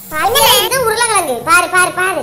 பாரு இது உருளைக்கிழங்கு பாரு பாரு பாரு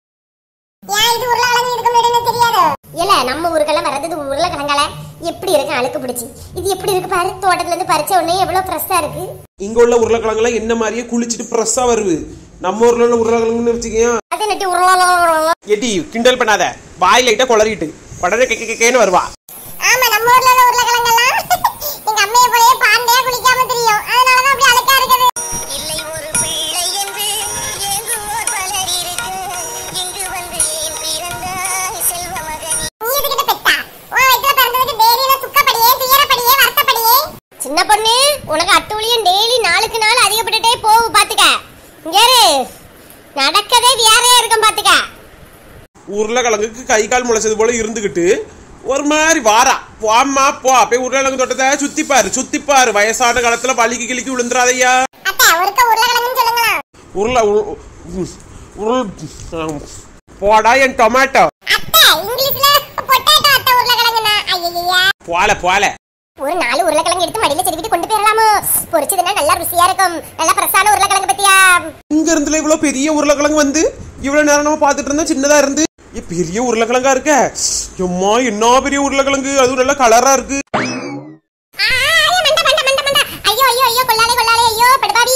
ஏன் இது உருளைக்கிழங்கு இதுக்கு முன்னாடி தெரியாது இல்ல நம்ம ஊருக்கெல்லாம் வர்றது இது உருளைக்கிழங்கால எப்படி இருக்கு அழுக்கு பிடிச்சி இது எப்படி இருக்கு பாரு தோட்டத்துல இருந்து பறிச்ச உடனே எவ்வளவு ஃப்ரெஷ்ஷா இருக்கு இங்க உள்ள உருளைக்கிழங்குலாம் என்ன மாதிரியே குளிச்சுட்டு ஃப்ரெஷ்ஷா வருது நம்ம ஊர்ல உள்ள உருளைக்கிழங்குன்னு வச்சுக்கேன் அது நட்டி உருளை எடி கிண்டல் பண்ணாத வாய் லைட்டா குளறிட்டு உடனே கே கே- கேன்னு வருவா ஆமா நம்ம ஊர்ல உள்ள உருளைக்கிழங்கு எல்லாம் எங்க அம்மையை போலயே பாண்டையா குளிக்காம தெரியும் அதனாலதான் அப்படி அழுக்கா இருக்குது இல்லை ஒரு பிள்ளை என்று ஏங்குவோர் பலர் இருக்கு இங்கு வந்து ஏன் பிறந்தாய் செல்வ மகனே நீ எதுக்கிட்ட பெத்தா உன் வயித்துல பிறந்ததுக்கு டெய்லியில துக்கப்படியே துயரப்படியே வருத்தப்படியே சின்ன பொண்ணு உனக்கு அட்டூழியம் டெய்லி நாளுக்கு நாள் அதிகப்பட்டுட்டே போகும் பாத்துக்க இங்க இரு. நடக்கதே வேறையா இருக்கும் பாத்துக்க உருளைக்கிழங்குக்கு கை கால் முளைச்சது போல இருந்துகிட்டு ஒரு மாதிரி வாரா போம்மா போ போய் உருளைக்கிழங்கு தோட்டத்தை சுத்திப்பாரு சுத்திப்பாரு வயசான காலத்துல வலிக்கு கிளிக்கு விழுந்துறாதையா அத்தை ஒருக்க உருளைக்கிழங்குன்னு சொல்லுங்களா உருளை உரு- உ- உருள் ஆம். போடா என் டொமேட்டோ அத்தை இங்கிலீஷ்ல பொட்டேட்டோ அத்தை உருளைக்கிழங்குனா ஐயய்யா போல போல ஒரு நாலு உருளைக்கிழங்கு எடுத்து மடியில செடிக்கிட்டு கொண்டு போயிடலாமோ பொரிச்சதுன்னா நல்லா ருசியா இருக்கும் நல்லா ஃப்ரெஷ்ஷான உருளைக்கிழங்கு பத்தியா இங்க இருந்துல இவ்வளவு பெரிய உருளைக்கிழங்கு வந்து இவ்வளவு நேரம் நம்ம பாத்துட்டு இருந்தோம் சின்னதா இருந்து ஏ, பெரிய உருளைக்கிழங்கா இருக்க எம்மா என்ன பெரிய உருளைக்கிழங்கு அதுவும் நல்லா கலரா இருக்கு ஆ, ஐயோ, மண்டை, மண்டை, மண்டை, மண்டை. ஐயோ ஐயோ ஐயோ கொள்ளாலே கொள்ளாலே ஐயோ படுபாவி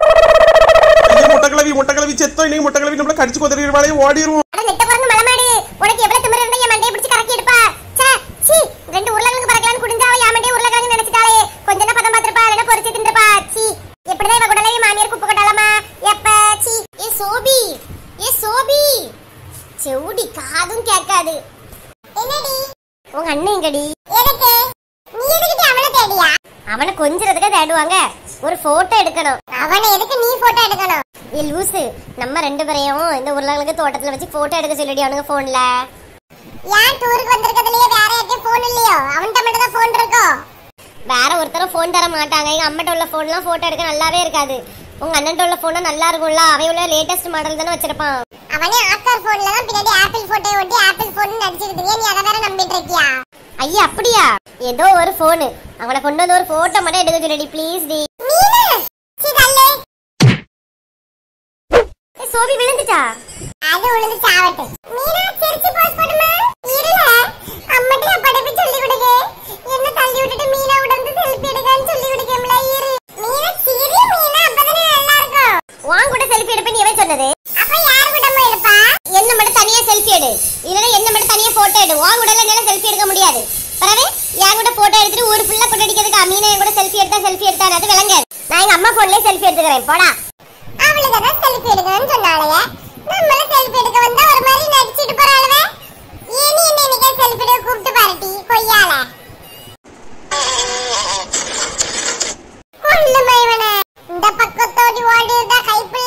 ஐயோ, முட்டைக்கிழவி முட்டைக்கிழவி செத்தோம் இன்னைக்கு முட்டைக்கிழவி நம்மள கடிச்சு கொதறிடுவாளே ஓடிடுவோம் அட நெட்ட பிறந்து மலமாடு உனக்கு எவ்வளவு திமிரு இருந்தா என் மண்டையை பிடிச்சு கறக்கி எடுப்பா ச்சே சீ ரெண்டு உருளைக்கிழங்கு பறக்கலாம்னு குடிஞ்சாவ என் மண்டையை உருளைக்கிழங்கு நினைச்சிட்டாளே கொஞ்ச நேரம் பதம் பார்த்திருப்பா இல்லைன்னா பொரிச்சு தின்றுப்பா சீ எப்படிதான் இவ கூடலாம் என் மாமியார் குப்பை கொட்டாலாமா எப்ப சீ ஏ சோபி ஏ சோபி செவுடி காதும் கேட்காது என்னடி உங்க அண்ணன் எங்கடி எதுக்கு நீ எதுக்கிட்ட அவனை தேடியா அவனை கொஞ்சிறதுக்கு தேடுவாங்க ஒரு போட்டோ எடுக்கணும் அவனை எதுக்கு நீ போட்டோ எடுக்கணும் ஏ லூசு நம்ம ரெண்டு பேரையும் இந்த உருளைக்கிழங்கு தோட்டத்துல வச்சு போட்டோ எடுக்க சொல்லிடி அவனுங்க போன்ல ஏன் டூருக்கு வந்திருக்கிறதுலயே வேற யார்ட்டையும் போன் இல்லையோ அவன்கிட்ட மட்டும் தான் போன் இருக்கோ வேற ஒருத்தரும் ஃபோன் தர மாட்டாங்க எங்க அம்மாட்ட உள்ள ஃபோன்லாம் போட்டோ எடுக்க நல்லாவே இருக்காது உங்க அண்ணன்ட்ட உள்ள போனா நல்லா இருக்கும்ல அவன் உள்ள லேட்டஸ்ட் மாடல் தானே வச்சிருப்பான் அவனே ஆஸ்கார் போன்ல தான் பின்னாடி ஆப்பிள் போட்டோ ஒட்டி ஆப்பிள் போன் நடிச்சிருக்கீங்க நீ அதை வேற நம்பிட்டு இருக்கியா ஐயா அப்படியா ஏதோ ஒரு ஃபோனு அவனை கொண்டு வந்து ஒரு போட்டோ மட்டும் எடுக்க சொல்லடி ப்ளீஸ் டி மீனா சீ தள்ளு ஏய், சோபி விழுந்துட்டா அது உழுந்து சாவட்டு மீனா சிரிச்சு போஸ் போடுமா இல்ல அம்மட்டி படிப்பு சொல்லி கொடுங்க என்ன தள்ளி விட்டுட்டு மீனா உடந்து செல்ஃபி எடுக்கன்னு சொல்லி கொடுக்கம்ல இரு மீனா சிரி மீனா அப்பதானே நல்லா இருக்கும் வாங்க கூட செல்ஃபி எடுப்பேன் எவன் சொன்னது அப்ப யார் கூடமா எடுப்பா என்ன மட்டும் தனியா செல்ஃபி எடு இல்லைன்னா என்ன மட்டும் தனியா போட்டோ எடு உன் கூட என்னால செல்ஃபி எடுக்க முடியாது பிறகு என் கூட போட்டோ எடுத்துட்டு ஊர் ஃபுல்லா போட்டோ அடிக்கிறதுக்கு அமீனா என் கூட செல்ஃபி எடுத்தா செல்ஃி எடுத்தா அது விளங்காது நான் எங்க அம்மா போன்லயே செல்ஃபி எடுத்துக்கிறேன் போடா அவளுக்கு தான் செல்ஃபி எடுக்கணும்னு சொன்னாளுங்க நம்மளும் செல்ஃபி எடுக்க வந்தா ஒரு மாதிரி நடிச்சிட்டு போறாளுவ ஏனி என்ன இன்னைக்கு செல்ஃபி எடுக்க கூப்பிட்டு பாருட்டி கொய்யால கொல்லுமா இவனை இந்த பக்கத்தோடி ஓடி இருந்தா கைப்பிள்ள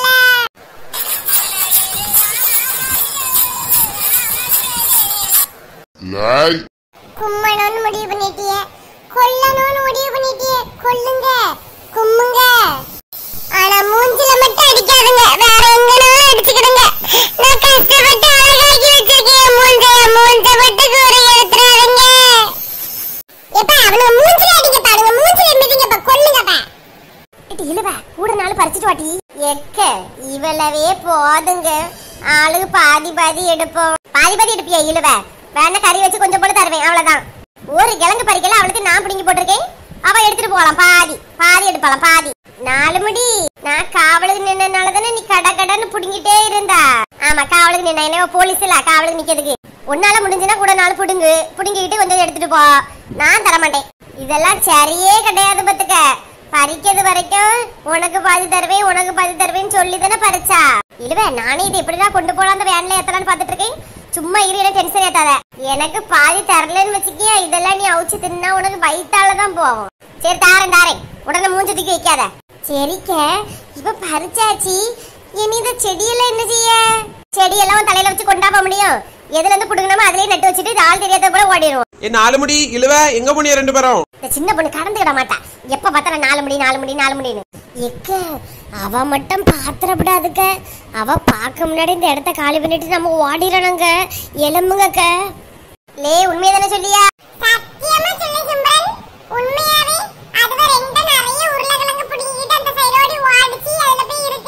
லாய் கும்மணும்னு முடிவு பண்ணிட்டியே கொல்லணும்னு முடிவு பண்ணிட்டியே கொல்லுங்க கும்முங்க ஆனா மூஞ்சில மட்டும் அடிக்காதுங்க வேற எங்கனாலும் அடிச்சுக்கிடுங்க நான் கஷ்டப்பட்டு அழகாக்கி வச்சிருக்கேன் மூஞ்ச மூஞ்ச மட்டும் கூறி எடுத்துறாருங்க எப்ப அவன மூஞ்சில அடிக்க பாருங்க மூஞ்சில மிதிங்கப்பா கொல்லுங்கப்பா இட்டு இழுவ கூட நாள் பறிச்சுட்டு வாட்டி எக்க இவ்வளவே போதுங்க ஆளுக்கு பாதி பாதி எடுப்போம் பாதி பாதி எடுப்பியா இழுவ வேணா கறி வச்சு கொஞ்சம் போல தருவேன் அவ்வளவுதான் ஒரு கிழங்கு பறிக்கல அவளுக்கு நான் பிடிங்கி போட்டிருக்கேன் அவ எடுத்துட்டு போகலாம் பாதி பாதி எடுப்பாளாம் பாதி நாலு முடி நான் காவலுக்கு நின்னனால தானே நீ கட கடன்னு புடுங்கிட்டே இருந்தா ஆமா காவலுக்கு நின்ன என்ன போலீஸ் இல்ல காவலுக்கு நிக்கிறதுக்கு உன்னால முடிஞ்சுன்னா கூட நாள் புடுங்கு புடுங்கிக்கிட்டு கொஞ்சம் எடுத்துட்டு போ நான் தர மாட்டேன் இதெல்லாம் சரியே கிடையாது பத்துக்க பறிக்கிறது வரைக்கும் உனக்கு பாதி தருவேன் உனக்கு பாதி தருவேன்னு சொல்லி தானே பறிச்சா இல்லவே நானே இது எப்படிதான் கொண்டு போலாம் அந்த வேன்ல ஏத்தலாம்னு பாத்துட்டு இருக்கேன் சும்மா இரு எனக்கு டென்ஷன் ஏத்தாத எனக்கு பாதி தரலன்னு வச்சுக்கியா இதெல்லாம் நீ அவிச்சு தின்னா உனக்கு வயித்தால தான் போகும் சரி தாரேன் தாரேன் உடனே மூஞ்ச தூக்கி வைக்காத சரிக்க இப்ப பறிச்சாச்சு இனி இந்த செடியெல்லாம் என்ன செய்ய செடியெல்லாம் உன் தலையில வச்சு கொண்டா போக முடியும் எதுல இருந்து புடுங்கணுமோ அதுலயே நட்டு வச்சுட்டு இது ஆள் தெரியாத கூட ஓடிடும் ஏ நாலு முடி இழுவ எங்க போனிய ரெண்டு பேரும் இந்த சின்ன பொண்ணு கடந்து விட மாட்டா எப்ப பார்த்தாலும் நாலு மணி நாலு மணி நாலு மணின்னு எக்க அவ மட்டும் பாத்திரப்படாதுக்க அவ பார்க்க முன்னாடி இந்த இடத்த காலி பண்ணிட்டு நம்ம ஓடிடணுங்க எலும்புங்கக்க லே உண்மையை தானே சொல்லியா சத்தியமா சொல்லு சிம்ரன் உண்மையாவே அதுவ ரெண்டு நிறைய உருளைக்கிழங்கு புடுங்கிட்டு அந்த சைடோடி ஓடிச்சு அதுல போய் இருக்கு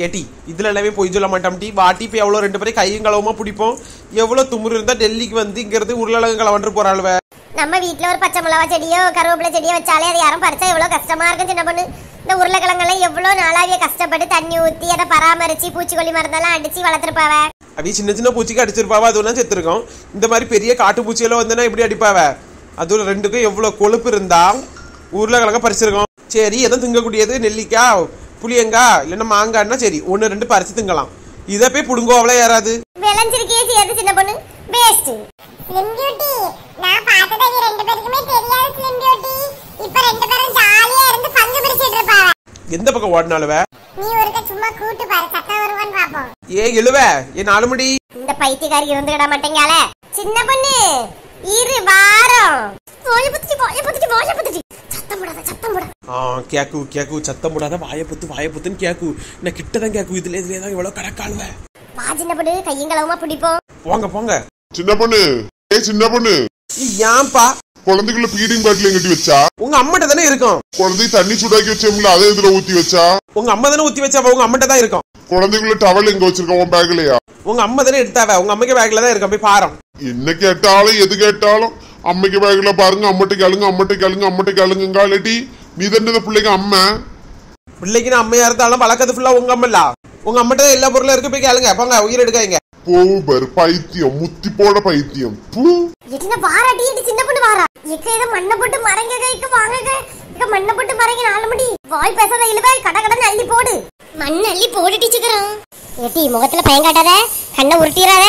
ஏட்டி இதுல எல்லாமே பொய் சொல்ல மாட்டோம் டி வாட்டி இப்போ எவ்வளோ ரெண்டு பேரும் கையும் களவுமா பிடிப்போம் எவ்வளோ துமுறு இருந்தா டெல்லிக்கு வந்து இங்கிறது உருளைக்கிழங்கு கலவன்று போறாளுவ நம்ம வீட்ல ஒரு பச்சை மிளகா செடியோ கருவேப்பிலை செடியோ வச்சாலே அது யாரும் பறிச்சா எவ்வளவு கஷ்டமா இருக்கும் சின்ன பொண்ணு இந்த உருளைக்கிழங்கெல்லாம் எவ்வளவு நாளாவே கஷ்டப்பட்டு தண்ணி ஊத்தி அதை பராமரிச்சு பூச்சிக்கொல்லி மருந்தெல்லாம் அடிச்சு வளர்த்துருப்பாவ அவி சின்ன சின்ன பூச்சிக்கு அடிச்சிருப்பாவ அதுவும் செத்துருக்கோம் இந்த மாதிரி பெரிய காட்டு பூச்சியெல்லாம் வந்துன்னா எப்படி அடிப்பாவ அதுவும் ரெண்டுக்கும் எவ்வளோ கொழுப்பு இருந்தா உருளைக்கிழங்க பறிச்சிருக்கோம் சரி எதுவும் திங்கக்கூடியது நெல்லிக்காய் புளியங்காய் இல்லைன்னா மாங்காய்னா சரி ஒன்று ரெண்டு பறிச்சு திங்கலாம் இதை போய் புடுங்கோ அவ்வளோ ஏறாது விளைஞ்சிருக்கே செய்யாது சின்ன பொண்ணு வேஸ்ட் ஸ்லிம் பியூட்டி நான் பார்த்தது இவங்க ரெண்டு பேருக்குமே தெரியாது ஸ்லிம் பியூட்டி இப்ப ரெண்டு பேரும் ஜாலியா இருந்து பங்கு பிரிச்சிட்டு இருப்பாங்க எந்த பக்கம் ஓடினாலுவ நீ ஒருக்க சும்மா கூட்டு பாரு சத்தம் வருவான்னு பாப்போம் ஏ எழுவ ஏ நாலு முடி இந்த பைத்தியக்காரி இருந்துக்கிட மாட்டேங்கால சின்ன பொண்ணு இரு வாரம் வாய பத்துச்சு வாய பத்துச்சு வாய பத்துச்சு சத்தம் போடாத சத்தம் போடாத ஆ கேக்கு கேக்கு சத்தம் போடாத வாயப்புத்து வாயப்புத்துன்னு கேக்கு நான் கிட்ட தான் கேக்கு இதுல இதுல தான் இவ்வளோ கடக்காளுவ வா சின்ன பொண்ணு கையும் களவுமா பிடிப்போம் போங்க போங்க சின்ன பொண்ணு ஏ சின்ன பொண்ணு ஏய், ஏன்பா குழந்தைக்குள்ள ஃபீடிங் பாட்டில் கட்டி வச்சா உங்க அம்மாட்ட தானே இருக்கும் குழந்தைக்கு தண்ணி சூடாக்கி வச்சோம்ல அதை இதுல ஊத்தி வச்சா உங்க அம்மா தானே ஊத்தி வச்சா உங்க அம்மாட்ட தான் இருக்கும் குழந்தைக்குள்ள டவல் எங்க வச்சிருக்க உன் பேக்லயா உங்க அம்மா தானே எடுத்தாவ உங்க அம்மைக்கு பேக்ல தான் இருக்கும் போய் பாரம் என்ன கேட்டாலும் எது கேட்டாலும் அம்மைக்கு பேக்ல பாருங்க அம்மட்டை கேளுங்க அம்மட்டை கேளுங்க அம்மட்டை கேளுங்க இல்லாட்டி நீ தானே இந்த பிள்ளைக்கு அம்மா பிள்ளைக்கு நான் அம்மையா இருந்தாலும் வளர்க்கறது ஃபுல்லா உங்க அம்மா இல்ல உங்க அம்மாட்ட தான் எல்லா பொருளும் இருக்கு போய் கேளுங்க போங்க உயிர் எடுக்காங்க போவர் பைத்தியம் முத்தி போட பைத்தியம் பூ என்ன வாராட்டி இது சின்ன பொண்ணு வாரா எக்க இத மண்ணை போட்டு மறைங்க கைக்கு வாங்க இக்க மண்ணை போட்டு மறைங்க நாலு மணி வாய் பேசாத இழுவ கட கடன் அள்ளி போடு மண் அள்ளி போடு டீச்சுக்கிறோம் ஏட்டி முகத்துல பயம் காட்டாத கண்ணை உருட்டிடாத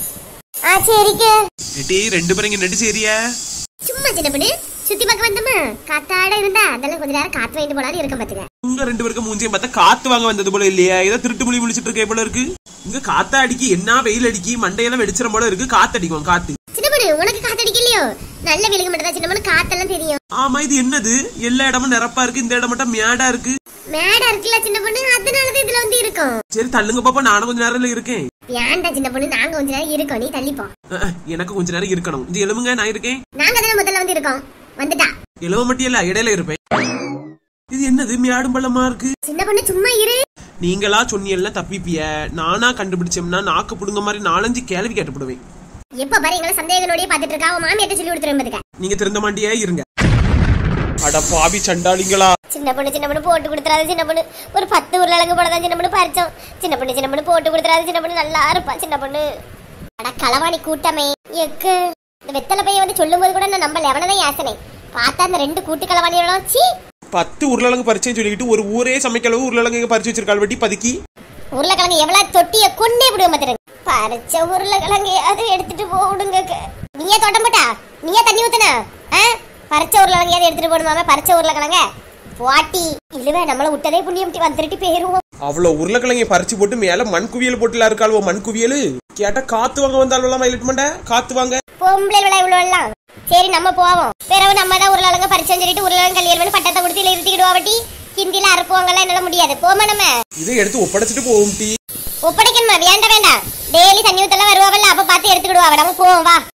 ஆ சரிக்கு ஏட்டி ரெண்டு பேரும் இங்க நெடு சரியா சும்மா சின்ன பொண்ணு சுத்தி பார்க்க வந்தோமா காத்தாட இருந்தா அதெல்லாம் கொஞ்ச நேரம் காத்து வாங்கிட்டு போலான்னு இருக்க பாத்துக்க உங்க ரெண்டு பேருக்கு மூஞ்சியம் பார்த்தா காத்து வாங்க வந்தது போல இல்லையா ஏதோ திருட்டு மொழி முடிச்சிட்டு இருக்க போல இருக்கு இங்க காத்தா அடிக்கி என்ன வெயில் அடிக்கி மண்டையெல்லாம் வெடிச்சிட போல இருக்கு காத்து அடிக்கும் காத்து சின்ன பொண்ணு உனக்கு காத்து அடிக்கலையோ நல்ல விழுக மட்டும் சின்ன பொண்ணு காத்தெல்லாம் தெரியும் ஆமா இது என்னது எல்லா இடமும் நிரப்பா இருக்கு இந்த இடம் மட்டும் மேடா இருக்கு மேடா இருக்குல்ல சின்ன பொண்ணு அதனாலதான் இதுல வந்து இருக்கும் சரி தள்ளுங்க பாப்பா நானும் கொஞ்ச நேரம்ல இருக்கேன் ஏன்டா சின்ன பொண்ணு நாங்க கொஞ்ச நேரம் இருக்கோம் நீ தள்ளிப்போ அஹ், அஹ், எனக்கு கொஞ்ச நேரம் இருக்கணும் இது எலும்புங்க நான் இருக்கேன் நாங்க தானே முதல்ல வந்து இருக்கோம் வந்துட்டா எலுவ மட்டும் இல்ல இடையில இருப்பேன் இது என்னது மேடும் பள்ளமா இருக்கு சின்ன பொண்ணு சும்மா இரு நீங்களா சொன்னீங்கல்ல தப்பிப்பிய நானா கண்டுபிடிச்சோம்னா நாக்கு புடுங்க மாதிரி நாலஞ்சு கேள்வி கேட்டுப்படுவேன் எப்ப பாரு எங்களை சந்தேகனோடய பாத்துட்டு இருக்கா அவன் மாமியாட்ட சொல்லி கொடுத்துரும் பாத்துக்க நீங்க திருந்த மாட்டியே இருங்க அட பாவி சண்டாளிங்களா சின்ன பொண்ணு சின்ன பொண்ணு போட்டு கொடுத்துறாது சின்ன பொண்ணு ஒரு பத்து உருளைங்க போட தான் சின்ன பொண்ணு பறிச்சோம் சின்ன பொண்ணு சின்ன பொண்ணு போட்டு கொடுத்துறாது சின்ன பொண்ணு நல்லா இருப்பா சின்ன பொண்ணு அட களவாணி கூட்டமே எக்கு இந்த வெத்தலை பையன் வந்து சொல்லும் போது கூட நான் நம்பல எவனதான் யாசனை பார்த்தா அந்த ரெண்டு கூட்டு களவாணியோட சீ பத்து உருளைக்கிழங்கு பறிச்சேன்னு சொல்லிக்கிட்டு ஒரு ஊரே சமைக்கலவு உருளைக்கிழங்கு இங்க பறிச்சு வச்சிருக்காள் வெட்டி பதுக்கி உருளைக்கிழங்கு எவ்வளவு தொட்டிய கொண்டே விடுவோம் பாத்துருங்க பறிச்ச உருளைக்கிழங்கு அதை எடுத்துட்டு போடுங்க நீயே தொட்ட மாட்டா நீயே தண்ணி ஊத்துன ஆ? பறிச்ச உருளைக்கிழங்கு அதை எடுத்துட்டு போடுமாம பறிச்ச உருளைக்கிழங்க போட்டி இல்லவே நம்மள விட்டதே புண்ணியம் வந்துட்டு போயிருவோம் அவ்வளவு உருளைக்கிழங்கை பறிச்சு போட்டு மேல மண் குவியல் போட்டுல இருக்காளுவோ மண் குவியல் கேட்டா காத்து வாங்க வந்தாலும் வயலட் மண்ட காத்து வாங்க பொம்பளை விழா இவ்வளவு எல்லாம் சரி நம்ம போவோம் பிறகு நம்ம தான் உருளைக்கிழங்கு பறிச்சோன்னு சொல்லிட்டு உருளைக்கிழங்கு கல்யாணம் பட்டத்தை கொடுத்து இல்ல இருத்திக்கிடுவாவட்டி ஹிந்தில அறுப்புவாங்கலாம் என்னால முடியாது போமா நம்ம இதை எடுத்து ஒப்படைச்சிட்டு போகும் டீ ஒப்படைக்கணுமா வேண்டாம் வேண்டாம் டெய்லி தண்ணி ஊத்தலாம் வருவாங்கல்ல அப்ப பார்த்து எடுத்துக்கிடுவா நம்ம போவோம் வா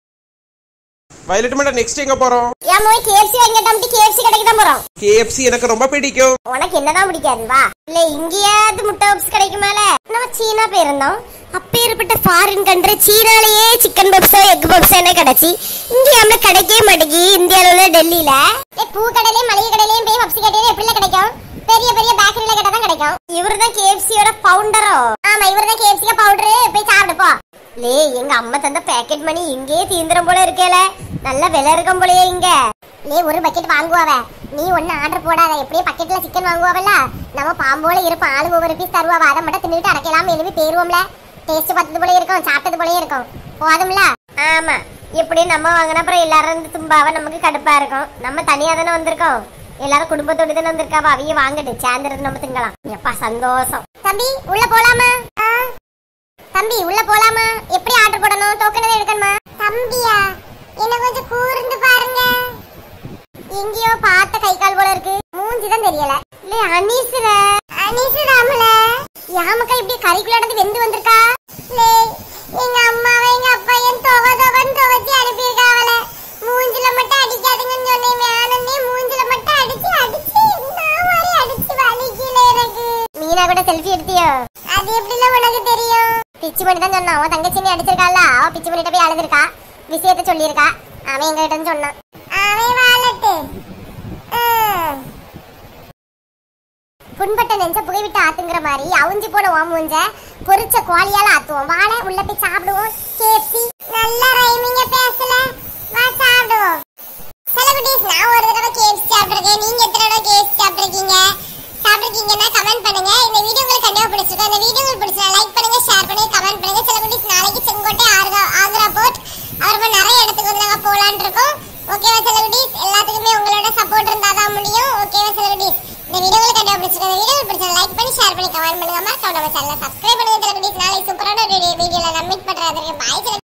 வயலட் மண்ட நெக்ஸ்ட் எங்க போறோம் ஏன் போய் கேஎஃப்சி வாங்கிட்டாமட்டி கேஎஃப்சி கடைக்கு தான் போறோம் கேஎஃப்சி எனக்கு ரொம்ப பிடிக்கும் உனக்கு என்னதான் பிடிக்காது வா இல்ல இங்கேயாவது முட்டை பப்ஸ் கிடைக்குமால நம்ம சீனா போயிருந்தோம் அப்பேற்பட்ட ஃபாரின் கண்ட்ரி சீனாலேயே சிக்கன் பப்ஸோ எக் பப்ஸ் என்ன கிடைச்சி இங்க நம்ம கிடைக்கவே மாட்டேங்கி இந்தியால உள்ள டெல்லியில பூ கடையிலயும் மளிகை கடையிலயும் போய் பப்ஸ் கடையில எப்படி கிடைக்கும் பெரிய பெரிய பேக்கரியில கடை தான் கிடைக்கும் இவர் தான் கேஎஃப்சியோட பவுண்டரோ ஆமா இவர் தான் கேஎஃப்சி பவுடர் போய் சாப்பிடு போ லே எங்க அம்மா தந்த பேக்கெட் மணி இங்கேயே தீந்திரம் போல இருக்கேல நல்ல விலை இருக்கும் போலயே இங்க லே ஒரு பக்கெட் வாங்குவாவ நீ ஒண்ணு ஆர்டர் போடாத எப்படியே பக்கெட்ல சிக்கன் வாங்குவாவல்ல நம்ம பாம்போல இருப்போம் ஆளு ஒவ்வொரு பீஸ் தருவாவ அதை மட்டும் தின்னுட்டு அடைக்கலாம் எழுப்பி போயிருவோம்ல டேஸ்ட் பார்த்தது போல இருக்கும் சாப்பிட்டது போலயே இருக்கும் போதும்ல ஆமா இப்படி நம்ம வாங்கின அப்புறம் எல்லாரும் இருந்து தும்பாவ நமக்கு கடுப்பா இருக்கும் நம்ம தனியா தானே வந்திருக்கோம் எல்லாரும் குடும்பத்தோட தானே வந்திருக்காவா அவைய வாங்கிட்டு சேர்ந்துருந்து நம்ம திங்கலாம் எப்பா சந்தோஷம் தம்பி உள்ள போலாமா தம்பி உள்ள போலாமா எப்படி ஆர்டர் போடணும் டோக்கன் எடுக்கணுமா தம்பியா என்ன கொஞ்சம் கூர்ந்து பாருங்க எங்கேயோ பார்த்த கை கால் போல இருக்கு மூஞ்சி தான் தெரியல இல்ல அனீஸ்ல அனிசுராமல யாமக்கா இப்படி கறிக்குள்ள நடந்து வெந்து வந்திருக்கா லே எங்க அம்மாவை எங்க அப்பா என் தொவ தொவன்னு துவைச்சு அனுப்பியிருக்காவல மூஞ்சில மட்டும் அடிக்காதுங்கன்னு சொன்னேன் வேணும்னே மூஞ்சில மட்டும் அடிச்சு அடிச்சு என்ன மாதிரி அடிச்சு வலிக்கல எனக்கு மீனா கூட செல்ஃபி எடுத்தியோ அது எப்படில உனக்கு தெரியும் பிச்சு பண்ணி தான் சொன்னான் அவன் தங்கச்சி நீ அடிச்சிருக்கால அவ பிச்சு பண்ணிட்டு போய் அழுதுருக்கா விஷயத்த சொல்லியிருக்கா அவன் எங்ககிட்ட இருந்து சொன்னான் அவன் வாழட்டு ஆ. புண்பட்ட நெஞ்ச புகைவிட்டு ஆத்துங்கிற மாதிரி அவுஞ்சி போன ஓம் மூஞ்ச பொரிச்ச கோழியால ஆத்துவோம் வாழை உள்ள போய் சாப்பிடுவோம் கேப்சி நல்ல ரைமிங்க பேசல வா சாப்பிடுவோம் செலிபிரிட்டிஸ் நான் ஒரு தடவை கேஎஃப்சி சாப்பிட்டிருக்கேன் நீங்க எத்தனை தடவை கேஎஃப்சி சாப்பிட்டிருக்கீங்க சாப்பிட்டிருக்கீங்கன்னா கமெண்ட் பண்ணுங்க இந்த வீடியோ உங்களுக்கு கண்டிப்பா பிடிச்சிருக்கும் இந்த வீடியோ உங்களுக்கு பிடிச்சா லைக் பண்ணுங்க ஷேர் பண்ணுங்க கமெண்ட் பண்ணுங்க செலிபிரிட்டிஸ் நாளைக்கு செங்கோட்டை ஆந்திரா ஆந்திரா போர்ட் அப்புறமா நிறைய இடத்துக்கு வந்து நாங்க போலான்னு இருக்கோம் ஓகேவா செலிபிரிட்டிஸ் எல்லாத்துக்குமே உங்களோட சப்போர்ட் இருந்தா தான் முடியும் ஓகேவா செலிபிரிட்டிஸ் இந்த வீடியோ உங்களுக்கு கண்டிப்பா பிடிச்சிருக்கும் இந்த வீடியோ பிடிச்சா லைக் பண்ணி ஷேர் பண்ணி கமெண்ட் பண்ணுங்க மறக்காம நம்ம சேனலை சப்ஸ்கிரைப் பண்ணுங்க செலிபிரிட்டிஸ் நாளைக்கு சூப்பரான ஒரு வீடியோல நான் மீட் பண்றேன் பாய்